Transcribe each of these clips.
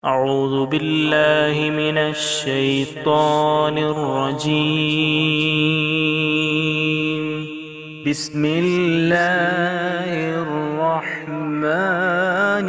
أعوذ بالله من الشيطان الرجيم بسم الله الرحمن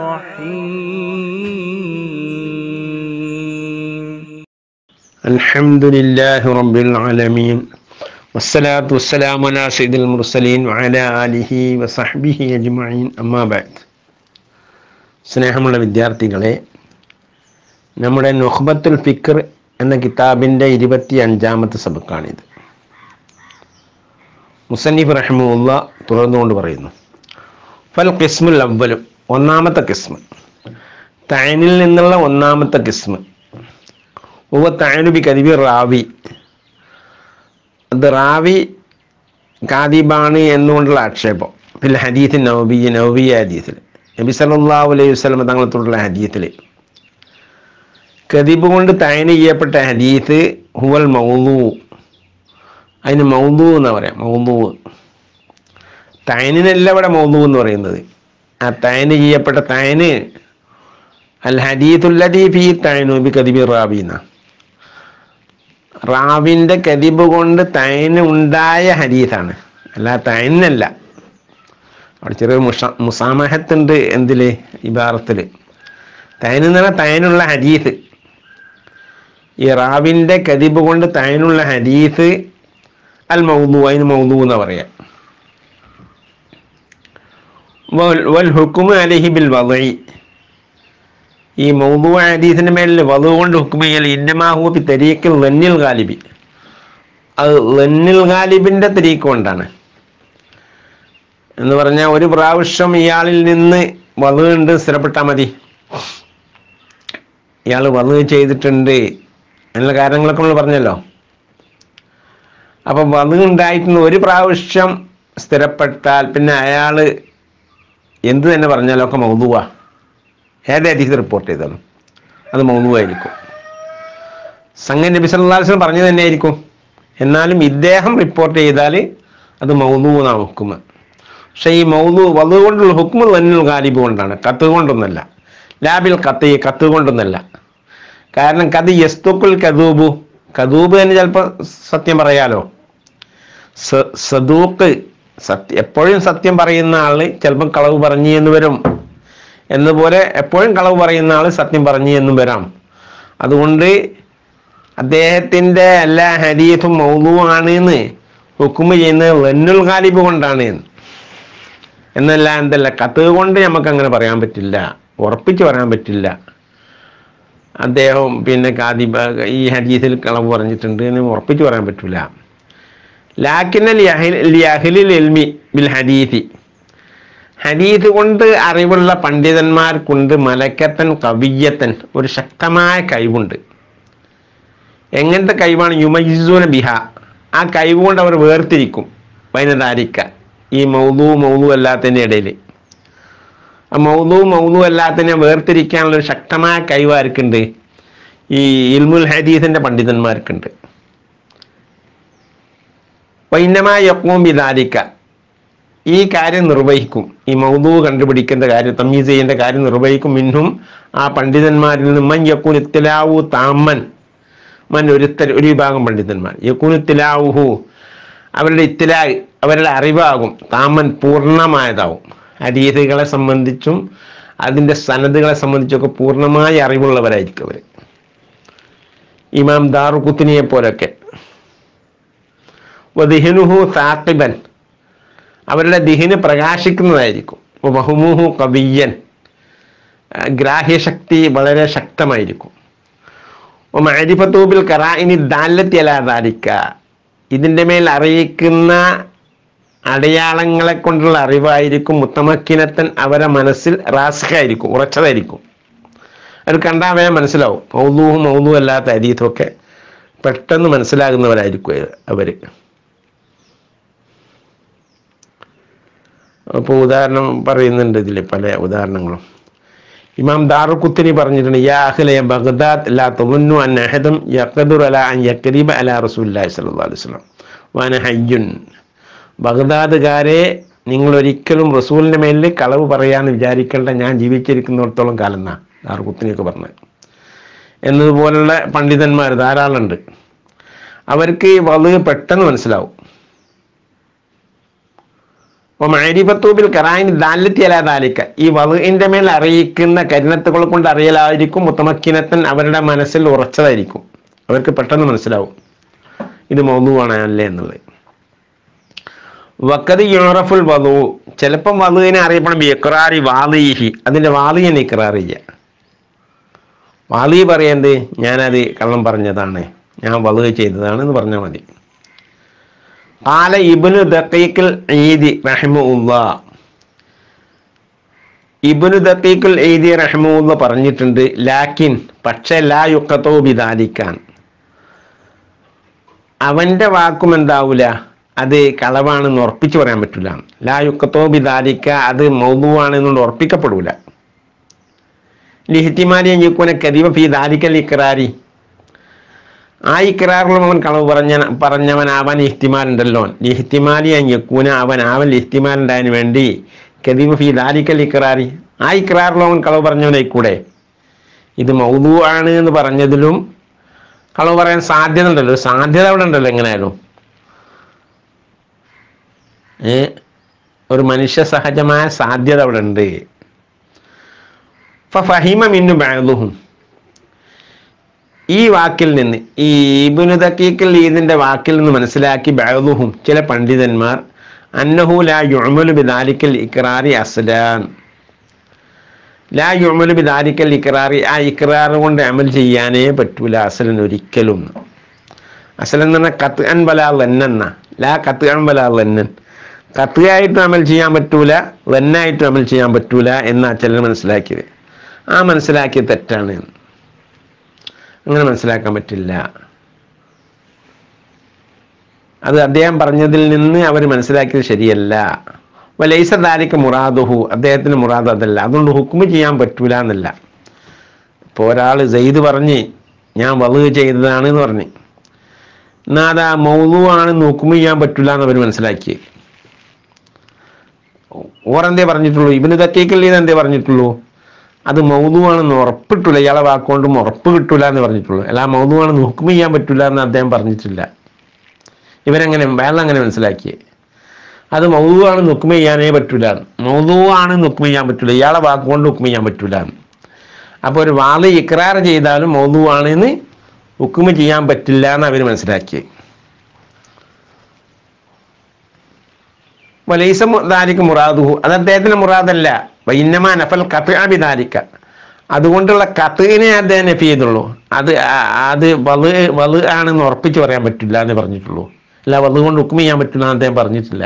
الرحيم الحمد لله رب العالمين والصلاة والسلام على سيد المرسلين وعلى آله وصحبه أجمعين أما بعد സ്നേഹമുള്ള വിദ്യാർത്ഥികളെ നമ്മുടെ നുഹ്ബത്തുൽ ഫിക്ർ എന്ന കിതാബിൻ്റെ ഇരുപത്തി അഞ്ചാമത്തെ സബക്കാണിത് മുസന്നിഫ് റഹ്മുല്ല തുടർന്നുകൊണ്ട് പറയുന്നു ഫൽ കിസ്മുൽ അവലും ഒന്നാമത്തെ കിസ്മ് തയനിൽ നിന്നുള്ള ഒന്നാമത്തെ കിസ്മ് ഉവ തയനുബി കതിബി റാവി അത് റാവി കാദിബാണ് എന്നുകൊണ്ടുള്ള ആക്ഷേപം ഫിൽ ഹദീത്ത് നവബി നവബിയ ഹദീത്തിൽ നബി സല്ലല്ലാഹു അലൈഹി വസല്ലം തങ്ങളത്തോടുള്ള ഹദീത്തിൽ കദിബ് കൊണ്ട് തയന് ചെയ്യപ്പെട്ട ഹദീത്ത് ഹുവൽ മൗലു അതിന് മൗലു എന്ന് പറയാം മൗലു തയനിനല്ല ഇവിടെ മൗലു എന്ന് പറയുന്നത് ആ തയന് ചെയ്യപ്പെട്ട തയന് അൽ ഹദീത്തുല്ലദീ ഫീ തയനു ബി കദിബി റാബി എന്നാ റാവിൻ്റെ കദിബ് കൊണ്ട് തയന് ഉണ്ടായ ഹദീസാണ് അല്ല തയനല്ല അവിടെ ചെറിയ മുഷ മുസാമഹത്തുണ്ട് എന്തില് ഇബാറത്തിൽ തയന് എന്ന് പറഞ്ഞാൽ തയനുള്ള ഹദീസ് ഈ റാവിൻ്റെ കദിബ് കൊണ്ട് തയനുള്ള ഹദീസ് അൽ മൗദു അതിന് മൗദു എന്ന് പറയാം വൽ വൽ ഹുക്കുമ് അലഹി ബിൽ വദഇ ഈ മൗദു ഹദീസിന്റെ മേലിൽ വധു കൊണ്ട് ഹുക്കും ചെയ്യൽ ഇന്നമാഹൂബി തെരീക്കിൽ ലന്നിൽ ഗാലിബി അത് ലന്നിൽ ഗാലിബിന്റെ തെരീക്ക് കൊണ്ടാണ് എന്ന് പറഞ്ഞാൽ ഒരു പ്രാവശ്യം ഇയാളിൽ നിന്ന് വധു ഉണ്ട് സ്ഥിരപ്പെട്ടാൽ മതി ഇയാൾ വധു ചെയ്തിട്ടുണ്ട് എന്നുള്ള കാര്യങ്ങളൊക്കെ നമ്മൾ പറഞ്ഞല്ലോ അപ്പം വധു ഉണ്ടായിട്ടുണ്ട് ഒരു പ്രാവശ്യം സ്ഥിരപ്പെട്ടാൽ പിന്നെ അയാൾ എന്ത് തന്നെ പറഞ്ഞാലൊക്കെ മൗതുവാ ഏത് ഹദീസ് റിപ്പോർട്ട് ചെയ്താലും അത് മൗതുവായിരിക്കും സംഘം നബി സല്ലാസ്ലം പറഞ്ഞു തന്നെ ആയിരിക്കും എന്നാലും ഇദ്ദേഹം റിപ്പോർട്ട് ചെയ്താൽ അത് മൗതു എന്നാണ് ഹുക്കുമ് പക്ഷേ ഈ മൗതു വധു കൊണ്ടുള്ള ഹുക്കുമ് തന്നിൽ ഗാലിബ് കൊണ്ടാണ് കത്ത് കൊണ്ടൊന്നല്ല ലാബിൽ കത്ത് കത്ത് കൊണ്ടൊന്നല്ല കാരണം കത് യസ്തുക്കുൽ കദൂബു കദൂബ് തന്നെ ചിലപ്പോൾ സത്യം പറയാലോ സ- സദൂക്ക് സത്യം എപ്പോഴും സത്യം പറയുന്ന ആള് ചിലപ്പം കളവ് പറഞ്ഞു എന്ന് വരും എന്നപോലെ എപ്പോഴും കളവ് പറയുന്ന ആൾ സത്യം പറഞ്ഞു എന്നും വരാം അതുകൊണ്ട് അദ്ദേഹത്തിൻ്റെ എല്ലാ ഹരീഫും മൗലുവാണ് എന്ന് ഹുക്കുമ ചെയ്യുന്നത് വെന്നുൽ ഗാലിബ് കൊണ്ടാണ് എന്ന്. എന്നല്ല എന്തല്ല കത്ത് കൊണ്ട് നമുക്ക് അങ്ങനെ പറയാൻ പറ്റില്ല ഉറപ്പിച്ച് പറയാൻ പറ്റില്ല അദ്ദേഹം പിന്നെ കാദിബ ഈ ഹദീസിൽ കളവ് പറഞ്ഞിട്ടുണ്ട് എന്ന് ഉറപ്പിച്ച് പറയാൻ പറ്റില്ല ലാക്കിന്നൽ യഹ്ലിൽ എൽമി ബിൽ ഹദീസി ഹദീസ് കൊണ്ട് അറിവുള്ള പണ്ഡിതന്മാർക്കുണ്ട് മലക്കത്തൻ കവിയത്തൻ ഒരു ശക്തമായ കഴിവുണ്ട് എങ്ങനത്തെ കഴിവാണ് യുമജിസൂന ബിഹ ആ കഴിവ് കൊണ്ട് അവർ വേർതിരിക്കും വൈനതാരിക്ക ഈ മൗതു മൗതു അല്ലാത്തതിൻ്റെ ഇടയിൽ ആ മൗതു മൗതു അല്ലാത്തതിനെ വേർതിരിക്കാനുള്ള ഒരു ശക്തമായ കഴിവ് ആർക്കുണ്ട് ഈ ഇൽമുൽ ഹദീസിൻ്റെ പണ്ഡിതന്മാർക്കുണ്ട് വൈന്നമായ യക്കൂം ബിദാരിക്ക ഈ കാര്യം നിർവഹിക്കും ഈ മൗദു കണ്ടുപിടിക്കേണ്ട കാര്യം തമ്മീസ് ചെയ്യേണ്ട കാര്യം നിർവഹിക്കും മിന്നും ആ പണ്ഡിതന്മാരിൽ നിന്ന് മൻ യക്കൂൻ ഇത്തലാവു താമൻ മൻ ഒരുത്തർ ഒരു വിഭാഗം പണ്ഡിതന്മാർ യക്കൂൻ ഇത്തലാവുഹു അവരുടെ ഇത്തലാ അവരുടെ അറിവാകും താമൻ പൂർണ്ണമായതാവും ഹദീസുകളെ സംബന്ധിച്ചും അതിൻ്റെ സനദുകളെ സംബന്ധിച്ചൊക്കെ പൂർണ്ണമായ അറിവുള്ളവരായിരിക്കും അവർ ഇമാം ദാറുഖുത്തിനിയെ പോലൊക്കെ വദിഹനുഹു സാക്കിബൻ അവരുടെ ദിഹിന് പ്രകാശിക്കുന്നതായിരിക്കും ബഹുമുഹു കവിയൻ ഗ്രാഹ്യശക്തി വളരെ ശക്തമായിരിക്കും മരിഫത്തൂബിൽ കറായിനി ദാലത്തി അലാതാരിക്ക ഇതിൻ്റെ മേൽ അറിയിക്കുന്ന അടയാളങ്ങളെ കൊണ്ടുള്ള അറിവായിരിക്കും മുത്തമക്കിനത്തൻ അവരെ മനസ്സിൽ റാസ്ഖായിരിക്കും ഉറച്ചതായിരിക്കും അത് കണ്ടാൽ വേഗം മനസ്സിലാവും മൗതുവും മൗതുവും അല്ലാത്ത അരീതൊക്കെ പെട്ടെന്ന് മനസ്സിലാകുന്നവരായിരിക്കും അവർ അപ്പോൾ ഉദാഹരണം പറയുന്നുണ്ട് ഇതിൽ പല ഉദാഹരണങ്ങളും ഇമാം ദാറുക്കുത്തിനി പറഞ്ഞിട്ടുണ്ട് യാ അഹ്ല ബഗ്ദാദ് ലാ തുന്നു അൻ അഹദം യഖദുർ അല അൻ യക്രീബ അല റസൂലുള്ളാഹി സ്വല്ലല്ലാഹു അലൈഹി വസല്ലം വാന ഹയ്യുൻ ബഗ്ദാദുകാരെ നിങ്ങൾ ഒരിക്കലും റസൂലിൻ്റെ മേലിൽ കളവ് പറയാന്ന് വിചാരിക്കേണ്ട ഞാൻ ജീവിച്ചിരിക്കുന്നിടത്തോളം കാലം എന്നാ ദാർകുത്തിനെയൊക്കെ പറഞ്ഞത് എന്നതുപോലുള്ള പണ്ഡിതന്മാർ ധാരാളമുണ്ട് അവർക്ക് ഈ വലു പെട്ടെന്ന് മനസ്സിലാവും അപ്പോൾ മാരിഫത്തൂബിൽ കറായിൻ ദാലത്തി അലാ ദാലിക്ക ഈ വലുവിൻ്റെ മേൽ അറിയിക്കുന്ന കരിനത്തുകൾ കൊണ്ട് അറിയലായിരിക്കും മുത്തമക്കിനത്തൻ അവരുടെ മനസ്സിൽ ഉറച്ചതായിരിക്കും അവർക്ക് പെട്ടെന്ന് മനസ്സിലാവും ഇത് മൗതുവാണ് അല്ലേ എന്നുള്ളത് വക്കത് യൂറഫുൽ വധു ചിലപ്പം വധുവിനെ അറിയപ്പെടണം ഇക്രാറി വാലിഹി അതിൻ്റെ വാലിയെ ഇക്രാർ ചെയ്യുക വാലി പറയേണ്ടത് ഞാനത് കള്ളം പറഞ്ഞതാണ് ഞാൻ വധു ചെയ്തതാണ് എന്ന് പറഞ്ഞാൽ മതി قال ഇബ്നു ദഖീഖുൽ ഈദി റഹിമഹുല്ലാ ഇബ്നു ദഖീഖുൽ ഈദി റഹിമഹുല്ല പറഞ്ഞിട്ടുണ്ട് ലാക്കിൻ പക്ഷേ ലാ യുക്കത്തോ ബിദാലിക്കാൻ അവന്റെ വാക്കും എന്താവൂല അത് കളവാണെന്ന് ഉറപ്പിച്ചു പറയാൻ പറ്റില്ല ലാ യുക്കത്തോ ബിദാലിക്ക അത് മൗതുവാണെന്നുകൊണ്ട് ഉറപ്പിക്കപ്പെടൂല ലിഹിത്തിമാരി ഞെക്കുനെ കരീവ ഫി ദാലിക്കൽ ഇക്രാരി ആ ഇക്രാറിലും അവൻ കളവ് പറഞ്ഞ പറഞ്ഞവനാവാൻ ഇഹ്തിമാലുണ്ടല്ലോ ഇഹ്തിമാലി ഞെക്കൂന അവൻ അവൻ ഇഹ്തിമാലുണ്ടായതിനു വേണ്ടി കദീബ് ഫി ദാലിക്കൽ ഇക്രാറി ആ ഇക്രാറിലും അവൻ കളവ് പറഞ്ഞവനായിക്കൂടെ ഇത് മൗതു ആണ് എന്ന് പറഞ്ഞതിലും കളവ് പറയാൻ സാധ്യത ഉണ്ടല്ലോ സാധ്യത അവിടെ ഉണ്ടല്ലോ എങ്ങനെയായാലും ഏ ഒരു മനുഷ്യ സഹജമായ സാധ്യത അവിടെ ഉണ്ട് ഫഹിമ മിന്നു ബാദുഹും ഈ വാക്കിൽ നിന്ന് ഈ ഇബുനു ദക്കീക്കൽ ഈദിന്റെ വാക്കിൽ നിന്ന് മനസ്സിലാക്കി ബഅദുഹും ചില പണ്ഡിതന്മാർ അന്നഹു ലാ യുഅമലു ബിദാലിക്കൽ ഇക്റാറി അസ്ലാൻ ലാ യുഅമലു ബിദാലിക്കൽ ഇക്റാറി ആ ഇക്റാർ കൊണ്ട് അമൽ ചെയ്യാനേ പറ്റൂല അസലൻ ഒരിക്കലും അസലൻ എന്ന് പറഞ്ഞാൽ കത്ത് അൻ ബലാ ലന്നെന്ന ലാ കത്ത് അൻ ബലാ ലന്നൻ കത്തുകായിട്ടും അമൽ ചെയ്യാൻ പറ്റൂല ലന്നായിട്ടും അമൽ ചെയ്യാൻ പറ്റൂല എന്നാ ചിലർ മനസ്സിലാക്കിയത് ആ മനസ്സിലാക്കിയത് തെറ്റാണ് എന്ന് അങ്ങനെ മനസ്സിലാക്കാൻ പറ്റില്ല അത് അദ്ദേഹം പറഞ്ഞതിൽ നിന്ന് അവർ മനസ്സിലാക്കിയത് ശരിയല്ല വലൈസ ദാലിക്ക് മുറാദുഹു അദ്ദേഹത്തിന് മുറാദ് അതല്ല അതുകൊണ്ട് ഹുക്കുമ് ചെയ്യാൻ പറ്റൂല എന്നല്ല ഇപ്പോൾ ഒരാൾ ജെയ്ദ് പറഞ്ഞ് ഞാൻ വലുത് ചെയ്തതാണ് എന്ന് പറഞ്ഞ് എന്നാൽ അത് ആ മൗതു ആണെന്ന് ഹുക്കുമ് ചെയ്യാൻ പറ്റൂല എന്ന് അവർ മനസ്സിലാക്കി ഓരെന്തേ പറഞ്ഞിട്ടുള്ളൂ ഇവന് തക്കേക്കല്ലേ എന്തേ പറഞ്ഞിട്ടുള്ളൂ അത് മൗതുവാണെന്ന് ഉറപ്പിട്ടില്ല ഇയാളെ വാക്കുകൊണ്ടും ഉറപ്പ് കിട്ടൂല എന്ന് പറഞ്ഞിട്ടുള്ളൂ അല്ല ആ മൗതുവാണെന്ന് ഹുക്കും ചെയ്യാൻ പറ്റില്ല എന്ന് അദ്ദേഹം പറഞ്ഞിട്ടില്ല ഇവരെങ്ങനെ വേറെ അങ്ങനെ മനസ്സിലാക്കിയേ അത് മൗതുവാണെന്ന് ഹുക്കും ചെയ്യാനേ പറ്റൂല മൗതുവാണെന്ന് ഹുക്കും ചെയ്യാൻ പറ്റൂല ഇയാളെ വാക്കുകൊണ്ട് ഹുക്കും ചെയ്യാൻ പറ്റൂല അപ്പോൾ ഒരു വാള് ഇക്രാർ ചെയ്താലും മൗതുവാണെന്ന് ഹുക്കും ചെയ്യാൻ പറ്റില്ല എന്ന് അവർ മനസ്സിലാക്കി വലൈസ ദാരിക്ക് മുറാദുഹു അത് അദ്ദേഹത്തിന് മുറാദല്ല വൈന്നമാ നഫൽ കത്തുകാബിദാരിക്ക അതുകൊണ്ടുള്ള കത്തുവിനെ അദ്ദേഹം നഫി ചെയ്തുള്ളൂ അത് ആ- അത് വല് വല് ആണെന്ന് ഉറപ്പിച്ച് പറയാൻ പറ്റില്ല എന്ന് പറഞ്ഞിട്ടുള്ളൂ അല്ല വല് കൊണ്ട് ഹുക്കും ചെയ്യാൻ പറ്റില്ല എന്ന് അദ്ദേഹം പറഞ്ഞിട്ടില്ല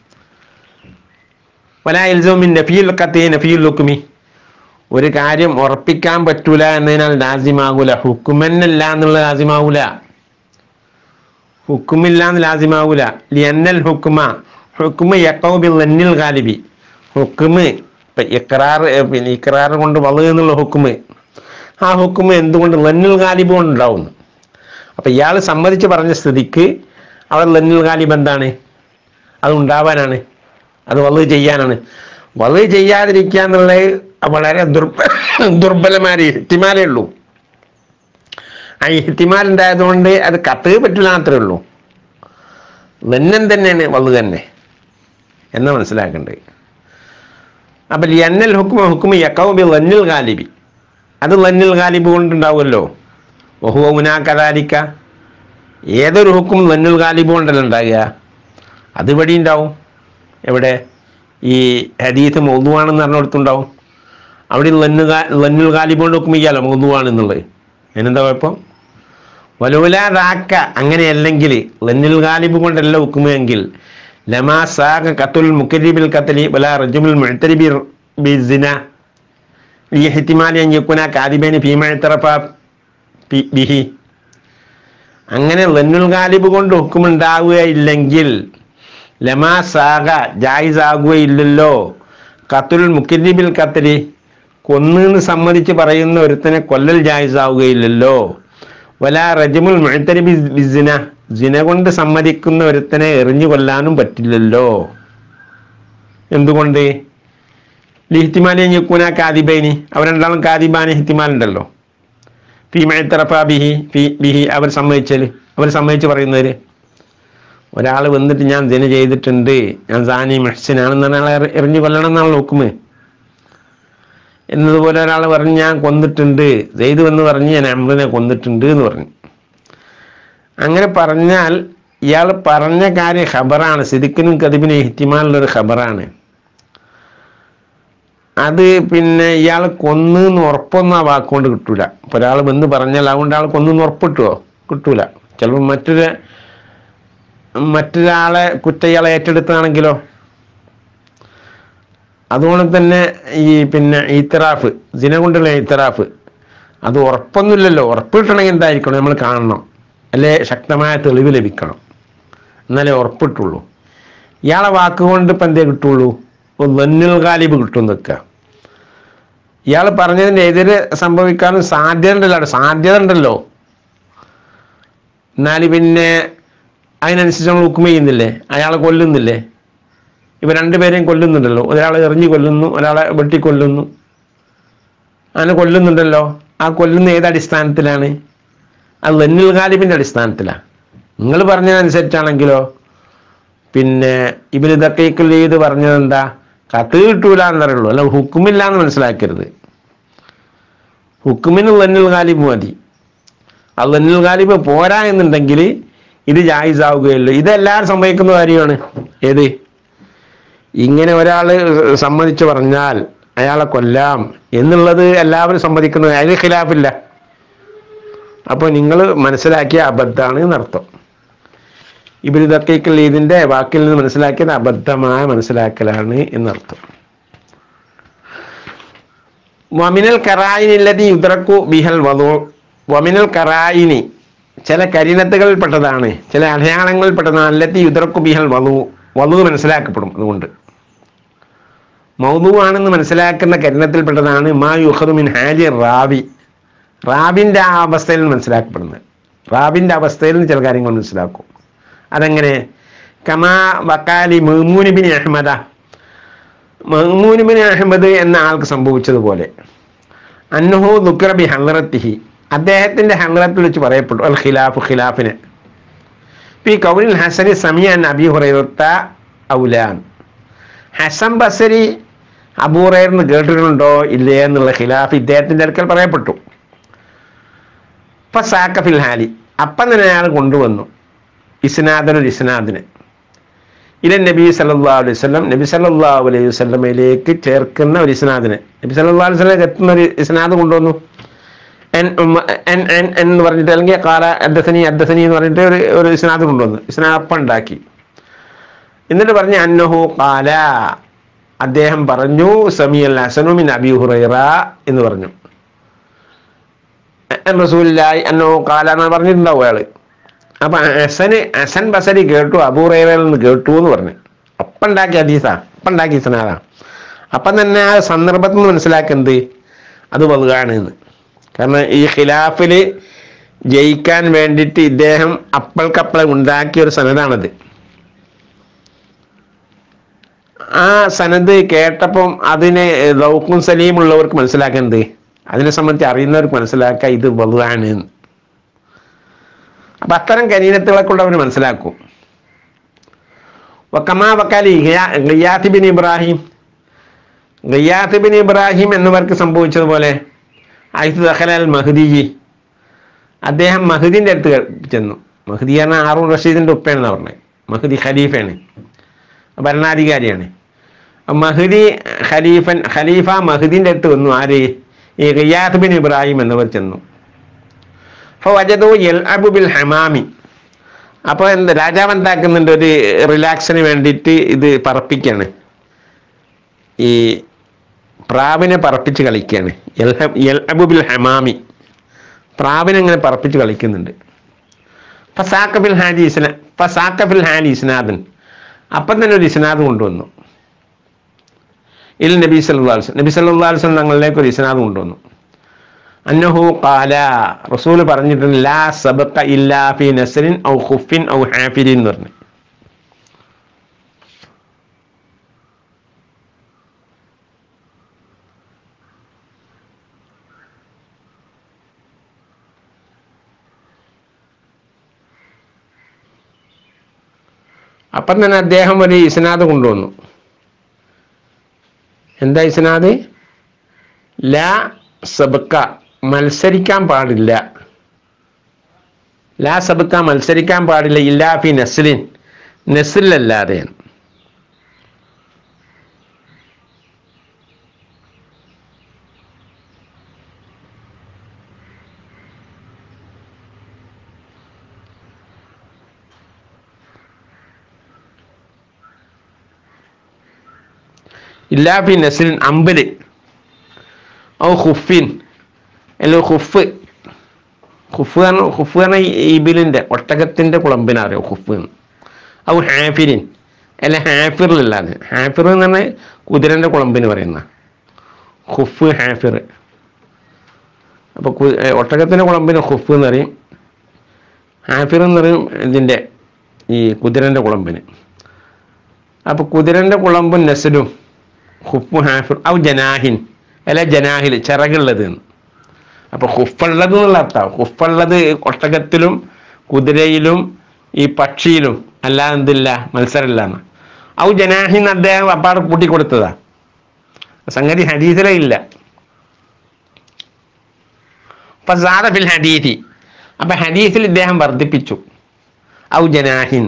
വലാ എൽസോമിൻ നഫിയുൽ കത്തി നഫിയുൽ ഹുക്കുമി ഒരു കാര്യം ഉറപ്പിക്കാൻ പറ്റൂല എന്നതിനാൽ ലാസിമാകൂല ഹുക്കുമെന്നല്ല എന്നുള്ള ലാസിമാകൂല ഹുക്കുമില്ല എന്ന് ലാസിമാകൂല ലിയന്നൽ ഹുക്കുമ ഹുക്കുമ് യക്കൗബി ലന്നിൽ ഗാലിബി ഹുക്കുമ് ഇപ്പൊ ഇക്രാർ ഏ, പിന്നെ ഇക്രാർ കൊണ്ട് വളു എന്നുള്ള ഹുക്കുമ് ആ ഹുക്കുമ് എന്തുകൊണ്ട് ലന്നിൽ ഗാലിബ് കൊണ്ടുണ്ടാവുന്നു അപ്പൊ ഇയാൾ സമ്മതിച്ച് പറഞ്ഞ സ്ഥിതിക്ക് അവിടെ ലന്നിൽ ഗാലിബ് എന്താണ് അത് ഉണ്ടാവാനാണ് അത് വളു ചെയ്യാനാണ് വളു ചെയ്യാതിരിക്കുക എന്നുള്ളത് വളരെ ദുർബ ദുർബലമായ ഇഹ്തിമാലേ ഉള്ളൂ ആ ഇഹ്തിമാൽ ഉണ്ടായതുകൊണ്ട് അത് കത്ത് പറ്റില്ല മാത്രമേ ഉള്ളൂ ലന്നൻ തന്നെയാണ് വളു തന്നെ എന്ന് മനസ്സിലാക്കേണ്ടത് അപ്പൊ ലന്നൽ ഹുക്കുമ ഹുക്കുമ യക്കൗബി ലന്നിൽ ഗാലിബി അത് ലന്നിൽ ഗാലിബ് കൊണ്ടുണ്ടാവുമല്ലോ ബഹുവ ഉനാക്കതാലിക്ക ഏതൊരു ഹുക്കും ലന്നുൽ ഗാലിബ് കൊണ്ടല്ല ഉണ്ടാകുക അത് ഇവിടെ ഉണ്ടാവും എവിടെ ഈ ഹദീത്ത് മൗതുവാണെന്ന് പറഞ്ഞിടത്തുണ്ടാവും അവിടെ ലന്നു ലന്നുൽ ഗാലിബ് കൊണ്ട് ഹുക്കും ചെയ്യാലോ മൗതുവാണെന്നുള്ളത് അതിനെന്താ കുഴപ്പം വലുലാതാക്ക അങ്ങനെയല്ലെങ്കിൽ ലന്നുൽ ഗാലിബ് കൊണ്ടല്ല ഹുക്കുമെങ്കിൽ ലമാ സാഖ കത്തുൽ മുക്കരിബിൽ കത്തലി വല റജുമുൽ മുഅ്തരിബി ബിസിന ഈ ഹിത്തിമാലി അഞ്ഞുക്കുന കാദിബേന് ഭീമഴത്തറഫ ബിഹി അങ്ങനെ ലന്നുൽ ഗാലിബ് കൊണ്ട് ഹുക്കുമുണ്ടാവുകയില്ലെങ്കിൽ ലമാ സാഗ ജായിസ് ആകുകയില്ലല്ലോ കത്തുൽ മുക്കരിബിൽ കത്തലി കൊന്നെന്ന് സമ്മതിച്ച് പറയുന്ന ഒരുത്തനെ കൊല്ലൽ ജായിസ് ആവുകയില്ലല്ലോ വല റജമുൽ മുഅ്തരിബി ബിസിന ജിന കൊണ്ട് സമ്മതിക്കുന്ന ഒരുത്തനെ എറിഞ്ഞു കൊല്ലാനും പറ്റില്ലല്ലോ എന്തുകൊണ്ട് ലിഹിത്തിമാലി ഞെക്കൂന കാദിബൈനി അവർ രണ്ടാളും കാദിബാനി ഹിത്തിമാൽ ഉണ്ടല്ലോ ഫി മഴത്തറഫ ബിഹി ഫി ബിഹി അവർ സമ്മതിച്ചാൽ അവർ സമ്മതിച്ച് പറയുന്നവർ ഒരാൾ വന്നിട്ട് ഞാൻ ദിന ചെയ്തിട്ടുണ്ട് ഞാൻ സാനി മെഹ്സിനാണെന്ന് ആളെ എറി- എറിഞ്ഞു കൊല്ലണം എന്നാണ് നോക്കുമേ എന്നതുപോലെ ഒരാൾ പറഞ്ഞ് ഞാൻ കൊന്നിട്ടുണ്ട് സെയ്ത് എന്ന് പറഞ്ഞ് ഞാൻ അമ്രിനെ കൊന്നിട്ടുണ്ട് എന്ന് പറഞ്ഞു അങ്ങനെ പറഞ്ഞാൽ ഇയാൾ പറഞ്ഞ കാര്യം ഖബറാണ് സിദിക്കിനും കതിബിനും ഇഹ്തിമാലുള്ളൊരു ഖബറാണ് അത് പിന്നെ ഇയാൾ കൊന്നു എന്ന് ഉറപ്പൊന്നും ആ വാക്കുകൊണ്ട് കിട്ടൂല ഇപ്പൊ ഒരാൾ വന്ന് പറഞ്ഞാൽ അതുകൊണ്ട് ആൾ കൊന്നു ഉറപ്പിട്ടുവോ കിട്ടൂല ചിലപ്പോൾ മറ്റൊരു മറ്റൊരാളെ കുറ്റ ഇയാളെ ഏറ്റെടുത്താണെങ്കിലോ അതുകൊണ്ട് തന്നെ ഈ പിന്നെ ഈത്തറാഫ് ദിന കൊണ്ടുള്ള ഈത്തറാഫ് അത് ഉറപ്പൊന്നുമില്ലല്ലോ ഉറപ്പ് കിട്ടണമെങ്കിൽ എന്തായിരിക്കണം നമ്മൾ കാണണം അല്ലേ ശക്തമായ തെളിവ് ലഭിക്കണം എന്നാലേ ഉറപ്പിട്ടുള്ളൂ ഇയാളെ വാക്കുകൊണ്ട് ഇപ്പം എന്തേ കിട്ടുള്ളൂ വെന്നുൽ ഗാലിബ് കിട്ടും നിൽക്കുക ഇയാൾ പറഞ്ഞതിൻ്റെ എതിരെ സംഭവിക്കാനും സാധ്യത ഉണ്ടല്ലോ അവിടെ സാധ്യത ഉണ്ടല്ലോ എന്നാൽ പിന്നെ അതിനനുസരിച്ച് നമ്മൾ ഹുക്കും ചെയ്യുന്നില്ലേ അയാളെ കൊല്ലുന്നില്ലേ ഇവ രണ്ടുപേരെയും കൊല്ലുന്നുണ്ടല്ലോ ഒരാളെ എറിഞ്ഞു കൊല്ലുന്നു ഒരാളെ വെട്ടിക്കൊല്ലുന്നു അങ്ങനെ കൊല്ലുന്നുണ്ടല്ലോ ആ കൊല്ലുന്ന ഏത് അടിസ്ഥാനത്തിലാണ് അത് ലന്നുൽ ഗാലിബിൻ്റെ അടിസ്ഥാനത്തിലാണ് നിങ്ങൾ പറഞ്ഞതനുസരിച്ചാണെങ്കിലോ പിന്നെ ഇവർ ഇതൊക്കെ ചെയ്ത് പറഞ്ഞത് എന്താ കത്ത് കിട്ടൂല എന്നറിയുള്ളൂ അല്ല ഹുക്കുമില്ല എന്ന് മനസ്സിലാക്കരുത് ഹുക്കുമിന് ലന്നുൽ ഗാലിബ് മതി ആ ലന്നുൽ ഗാലിബ് പോരാ എന്നുണ്ടെങ്കിൽ ഇത് ജായിസാവുകയുള്ളൂ ഇതെല്ലാവരും സംഭവിക്കുന്ന കാര്യമാണ് ഏത് ഇങ്ങനെ ഒരാൾ സമ്മതിച്ചു പറഞ്ഞാൽ അയാളെ കൊല്ലാം എന്നുള്ളത് എല്ലാവരും സമ്മതിക്കുന്നത് അതിന് ഖിലാഫില്ല അപ്പോൾ നിങ്ങൾ മനസ്സിലാക്കിയ അബദ്ധമാണ് എന്നർത്ഥം ഇവർ ഇതൊക്കെ ഇതിൻ്റെ വാക്കിൽ നിന്ന് മനസ്സിലാക്കിയത് അബദ്ധമായ മനസ്സിലാക്കലാണ് എന്നർത്ഥം വമിനൽ കറായിനില്ലതി യുദ്രക്കു ബിഹൽ വധു വമിനൽ കറായിനി ചില കരിനത്തുകളിൽപ്പെട്ടതാണ് ചില അടയാളങ്ങളിൽപ്പെട്ടതാണ് അല്ലത്തി യുദ്രക്കു ബിഹൽ വധു വധു മനസ്സിലാക്കപ്പെടും അതുകൊണ്ട് മൗതു ആണെന്ന് മനസ്സിലാക്കുന്ന കരിനത്തിൽപ്പെട്ടതാണ് മാ യുഹദു മിൻ ഹാജി റാവി റാബിൻ്റെ ആ അവസ്ഥയിൽ നിന്ന് മനസ്സിലാക്കപ്പെടുന്നത് റാബിൻ്റെ അവസ്ഥയിൽ നിന്ന് ചില കാര്യങ്ങൾ മനസ്സിലാക്കും അതെങ്ങനെ കമാ വക്കാലി മെഹ്മൂനിബിൻ അഹമ്മദ മെഹ്മൂനിബിൻ അഹമ്മദ് എന്ന ആൾക്ക് സംഭവിച്ചതുപോലെ അന്നഹു ദുക്രബി ഹലറത്തിഹി അദ്ദേഹത്തിൻ്റെ ഹലറത്തിൽ വെച്ച് പറയപ്പെട്ടു അൽ ഖിലാഫ് ഖിലാഫിന് പി കൗലിൽ ഹസനി സമിയാൻ അബി ഹുറൈറത്ത ഔലാൻ ഹസൻ ബസരി അബൂറേർന്ന് കേട്ടിട്ടുണ്ടോ ഇല്ലേ എന്നുള്ള ഖിലാഫ് ഇദ്ദേഹത്തിൻ്റെ അടുക്കൽ പറയപ്പെട്ടു ഇപ്പം സാക്കഫിൽ ഹാലി അപ്പം തന്നെ അയാൾ കൊണ്ടുവന്നു ഇസ്നാദനൊരു ഇസ്നാദിന് ഇത് നബി സല്ലാ അലൈഹി വസല്ലം നബി സല്ലാ അലൈഹി വസല്ലമയിലേക്ക് ചേർക്കുന്ന ഒരു ഇസ്നാദിന് നബി സല്ലാ അലൈഹി വസല്ലം എത്തുന്ന ഒരു ഇസ്നാദ് കൊണ്ടുവന്നു എൻ ഉമ്മ- എൻ എൻ എന്ന് പറഞ്ഞിട്ട് അല്ലെങ്കിൽ കാല അദ്ദസനി അദ്ദസനി എന്ന് പറഞ്ഞിട്ട് ഒരു ഒരു ഇസ്നാദ് കൊണ്ടുവന്നു ഇസ്നാദ് അപ്പം ഉണ്ടാക്കി എന്നിട്ട് പറഞ്ഞു അന്നഹു കാല അദ്ദേഹം പറഞ്ഞു സമീൽ ഹസനു മിൻ അബി ഹുറൈറ എന്ന് പറഞ്ഞു റസൂലായി അന്നോ കാല എന്ന് പറഞ്ഞിട്ടുണ്ടാവും അയാള് അപ്പൊ ഹസന് ഹസൻ ബസരി കേട്ടു അബൂറൈറയിൽ നിന്ന് കേട്ടു എന്ന് പറഞ്ഞു അപ്പം ഉണ്ടാക്കിയ ഹദീസാ അപ്പം ഉണ്ടാക്കിയ സനാദാ അപ്പം തന്നെ ആ സന്ദർഭത്തിൽ നിന്ന് മനസ്സിലാക്കുന്നത് അത് വലുതാണ് എന്ന് കാരണം ഈ ഖിലാഫിൽ ജയിക്കാൻ വേണ്ടിയിട്ട് ഇദ്ദേഹം അപ്പൾക്കപ്പളെ ഉണ്ടാക്കിയ ഒരു സനതാണത് ആ സനത് കേട്ടപ്പം അതിനെ ലൗക്കും സലീമുള്ളവർക്ക് മനസ്സിലാക്കുന്നത് അതിനെ സംബന്ധിച്ച് അറിയുന്നവർക്ക് മനസ്സിലാക്കുക ഇത് വലുതാണ് എന്ന് അപ്പൊ അത്തരം കരീനത്തുകളെ കൊണ്ട് അവർ മനസ്സിലാക്കും വക്കമാ വക്കാലി Ghiyath bin Ibrahim Ghiyath bin Ibrahim എന്നിവർക്ക് സംഭവിച്ചതുപോലെ ആയിത്ത് ദഹലൽ മഹദിജി അദ്ദേഹം മഹദിൻ്റെ അടുത്ത് ചെന്നു മഹദി പറഞ്ഞാൽ ആറൂൺ റഷീദിൻ്റെ ഉപ്പയാണെന്ന് പറഞ്ഞത് മഹദി ഖലീഫയാണ് ഭരണാധികാരിയാണ് അപ്പൊ മഹദി ഖലീഫൻ ഖലീഫ മഹദിൻ്റെ അടുത്ത് വന്നു ആര് ഈ ഗിയാത്ത് ബിൻ ഇബ്രാഹിം എന്നിവർ ചെന്നു ഫവജദു യൽഅബു ബിൽ ഹമാമി അപ്പോൾ എന്ത് രാജാവ് എന്താക്കുന്നുണ്ട് ഒരു റിലാക്സിന് വേണ്ടിയിട്ട് ഇത് പറപ്പിക്കുകയാണ് ഈ പ്രാവിനെ പറപ്പിച്ച് കളിക്കുകയാണ് യൽഹ- യൽഅബു ബിൽ ഹമാമി പ്രാവിനെ ഇങ്ങനെ പറപ്പിച്ച് കളിക്കുന്നുണ്ട് ഫസാക്കഫിൽ ഹാജി ഇസ്ന ഫസാക്കഫിൽ ഹാജി ഇസ്നാദൻ അപ്പം തന്നെ ഒരു ഇസ്നാദ് കൊണ്ടുവന്നു ഇൽ നബി സല്ലല്ലാഹു അലൈഹി വസല്ലം നബി സല്ലല്ലാഹു അലൈഹി വസല്ലം തങ്ങളിലേക്ക് ഒരു ഇസ്നാദ് കൊണ്ടുവന്നു അന്നഹു ഖാല റസൂൽ പറഞ്ഞിട്ടുണ്ട് ലാ സബഖ ഇല്ലാ ഫി നസ്രിൻ ഔ ഖുഫിൻ ഔ ഹാഫിരിൻ എന്ന് പറഞ്ഞു അപ്പം തന്നെ അദ്ദേഹം ഒരു ഇസ്നാദ് കൊണ്ടുവന്നു എന്താ ഇസ്നാദ് ലാ സബക്ക മത്സരിക്കാൻ പാടില്ല ലാ സബക്ക മത്സരിക്കാൻ പാടില്ല ഇല്ലാഫി നസ്ലിൻ നസ്ലിലല്ലാതെ ഇല്ലാഫി നസ്ലിൻ അമ്പല് ഔ ഹുഫിൻ അല്ലോ ഹുഫ് ഹുഫ് എന്ന് ഹുഫ് എന്ന ഇബിലിൻ്റെ ഒട്ടകത്തിൻ്റെ കുളമ്പിനെ അറിയോ ഹുഫ് എന്ന് ഔ ഹാഫിരിൻ അല്ല ഹാഫിറിലല്ലാതെ ഹാഫിർ എന്ന് പറഞ്ഞാൽ കുതിരൻ്റെ കുളമ്പിന് പറയുന്ന ഹുഫ് ഹാഫിർ അപ്പോൾ ഒട്ടകത്തിൻ്റെ കുളമ്പിന് ഹുഫ് എന്ന് പറയും ഹാഫിർ എന്ന് പറയും ഇതിൻ്റെ ഈ കുതിരൻ്റെ കുളമ്പിന് അപ്പോൾ കുതിരൻ്റെ കുളമ്പും നെസലും ഹുഫ് ഹാഫിർ ഔ ജനാഹിൻ അല്ല ജനാഹിൽ ചിറകുള്ളത് എന്ന് അപ്പോൾ ഹുഫുള്ളത് എന്നുള്ള അർത്ഥം ഹുഫുള്ളത് ഒട്ടകത്തിലും കുതിരയിലും ഈ പക്ഷിയിലും അല്ലാതെ എന്തില്ല മത്സരമില്ല എന്ന് ഔ ജനാഹിൻ അദ്ദേഹം അപ്പാടെ കൂട്ടിക്കൊടുത്തതാ സംഗതി ഹദീസിലെ ഇല്ല അപ്പൊ സാദ ഫിൽ ഹദീസി അപ്പൊ ഹദീസിൽ ഇദ്ദേഹം വർദ്ധിപ്പിച്ചു ഔ ജനാഹിൻ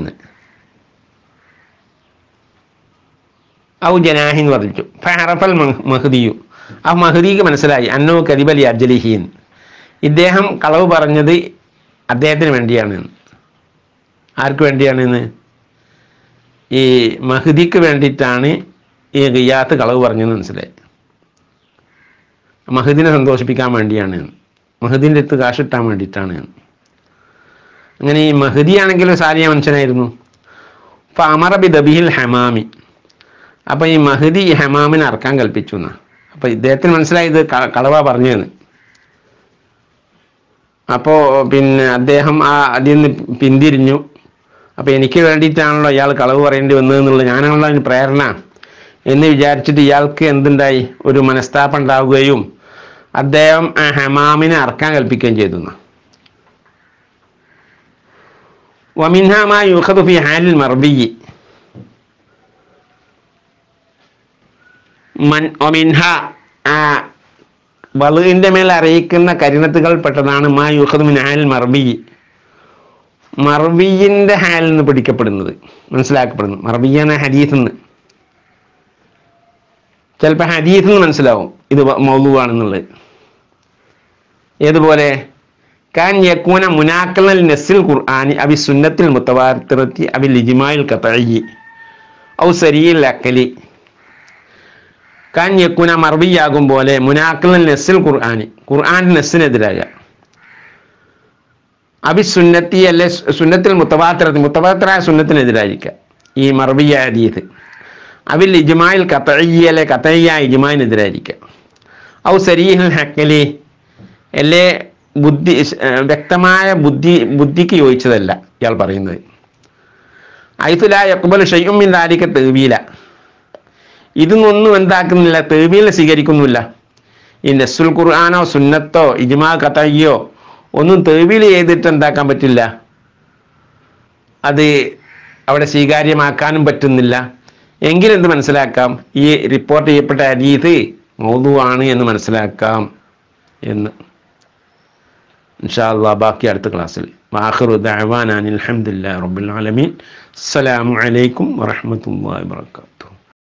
ഔ ജനാഹിൻ വർദ്ധിച്ചു ഫഹറഫൽ മഹദിയു ആ മഹദിക്ക് മനസ്സിലായി അന്നോ കരിബലി അജലിഹീൻ ഇദ്ദേഹം കളവ് പറഞ്ഞത് അദ്ദേഹത്തിന് വേണ്ടിയാണ് ആർക്ക് വേണ്ടിയാണെന്ന് ഈ മഹദിക്ക് വേണ്ടിയിട്ടാണ് ഈ ഗിയാത്ത് കളവ് പറഞ്ഞതെന്ന് മനസ്സിലായി മഹദിനെ സന്തോഷിപ്പിക്കാൻ വേണ്ടിയാണ് മഹദിൻ്റെ അടുത്ത് കാശിട്ടാൻ വേണ്ടിയിട്ടാണ് അങ്ങനെ ഈ മഹദി ആണെങ്കിലും സാരിയ മനുഷ്യനായിരുന്നു അപ്പം അമറബി ദബിഹിൽ ഹമാമി അപ്പം ഈ മഹദി ഈ ഹമാമിനെ അറക്കാൻ കൽപ്പിച്ചു എന്നാ അപ്പം ഇദ്ദേഹത്തിന് മനസ്സിലായത് ക- കളവ പറഞ്ഞതെന്ന് അപ്പോൾ പിന്നെ അദ്ദേഹം ആ അതിൽ നിന്ന് പിന്തിരിഞ്ഞു അപ്പോൾ എനിക്ക് വേണ്ടിയിട്ടാണല്ലോ ഇയാൾ കളവ് പറയേണ്ടി വന്നതെന്നുള്ളത് ഞാനാണല്ലോ അതിന് പ്രേരണ എന്ന് വിചാരിച്ചിട്ട് ഇയാൾക്ക് എന്തുണ്ടായി ഒരു മനസ്താപം ഉണ്ടാവുകയും അദ്ദേഹം ആ ഹമാമിനെ അറക്കാൻ കൽപ്പിക്കുകയും ചെയ്തു എന്നാ. ومنها ما يؤخذ في حال المربي മൻ ഒമിൻഹ ആ വളുവിൻ്റെ മേൽ അറിയിക്കുന്ന കരിണത്തുകൾ പെട്ടതാണ് മാ യുഹദ് മിൻ ഹാൽ മർബി മർബിയിൻ്റെ ഹാലിൽ നിന്ന് പിടിക്കപ്പെടുന്നത് മനസ്സിലാക്കപ്പെടുന്നു മർബിയ എന്ന ഹദീസ് നിന്ന് ചിലപ്പോൾ ഹദീസ് നിന്ന് മനസ്സിലാവും ഇത് മൗലുവാണെന്നുള്ളത് ഏതുപോലെ കാൻ യക്കൂന മുനാക്കൽ നസിൽ ഖുർആാനി അബി സുന്നത്തിൽ മുത്തവാർത്തിറത്തി അബി ലിജിമായിൽ കത്തഴി ഔ സരിയിൽ അക്കലി കാൻ യക്കൂന മർബിയാകും പോലെ മുനാക്കൽ നസിൽ ഖുർആാനി ഖുർആൻ നസ്സിനെതിരായ അബി സുന്നത്തി അല്ലെ സു- സുന്നത്തിൽ മുത്തവാത്തിറത്തി മുത്തവാത്തിറായ സുന്നത്തിനെതിരായിരിക്കുക ഈ മർബിയ ഹദീസ് അബിൽ ഇജ്മായിൽ കത്തഴി അല്ലെ കത്തയ്യ ഇജ്മായിനെതിരായിരിക്കുക ഔ സരീഹിൽ ഹക്കലി അല്ലേ ബുദ്ധി ഏർ വ്യക്തമായ ബുദ്ധി ബുദ്ധിക്ക് യോജിച്ചതല്ല ഇയാൾ പറയുന്നത് ഐസുല യക്ബൽ ഷെയ്യുമിൻ ദാലിക്ക തേവീല ഇതൊന്നും എന്താക്കുന്നില്ല തേവീല സ്വീകരിക്കുന്നില്ല ഈ നസുൽ ഖുർആാനോ സുന്നത്തോ ഇജ്മാ കത്തയ്യോ ഒന്നും തേവീൽ ചെയ്തിട്ട് എന്താക്കാൻ പറ്റില്ല അത് അവിടെ സ്വീകാര്യമാക്കാനും പറ്റുന്നില്ല എങ്കിലെന്ത് മനസ്സിലാക്കാം ഈ റിപ്പോർട്ട് ചെയ്യപ്പെട്ട അരീത് മൗതുവാണ് എന്ന് മനസ്സിലാക്കാം എന്ന് ഇൻഷാ അള്ളാഹ് ബാക്കി അടുത്ത ക്ലാസ്സിൽ വാഖിറു ദഅവാന അനിൽ ഹംദുലില്ലാഹി റബ്ബിൽ ആലമീൻ അസ്സലാമു അലൈക്കും വറഹ്മത്തുള്ളാഹി വബറകാതുഹു